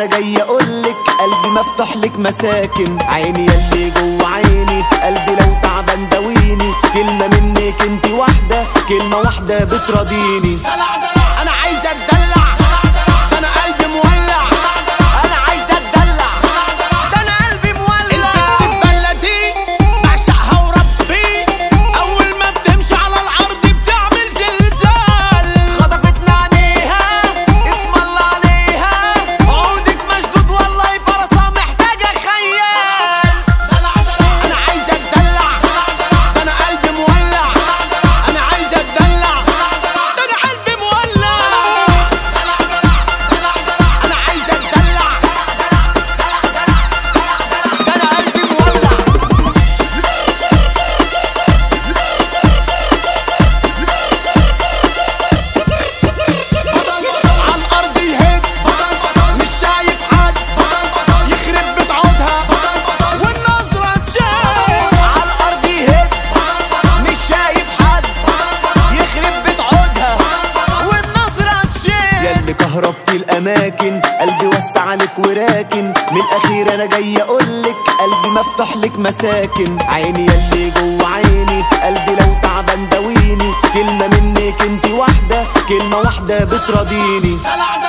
جاي اقولك قلبي مفتوح لك مساكن عيني يلي جوه عيني قلبي لو تعبان داويني كلمة منك انت واحدة كلمة واحدة بتراضيني انا عايز اتدلع ده انا قلبي مولع انا عايز اتدلع ده انا قلبي مولع البت البلدي بعشقها وربي اول ما بتمشي على الارض بتعمل زلزال خطفتنا عينيها اسم الله عليها عودك مشدود والله فرصة محتاجة خيال انا عايز اتدلع ده انا قلبي مولع انا عايز اتدلع ده انا قلبي مولع انا عايز اتدلع ده انا قلبي مولع على الارض يهد مش شايف حد يخرب بيت عودها والنظرة تشاف على الارض يهد مش شايف حد يخرب بيت عودها والنظرة تشاف ياللي كهربتي الاماكن قلبي وسع لك وراكن من الاخير انا جاي اقولك قلبي مفتوح لك مساكن عيني ياللي جوه عيني قلبي لو تعبان داويني كلمة منك انت واحدة كلمة واحدة بتراضيني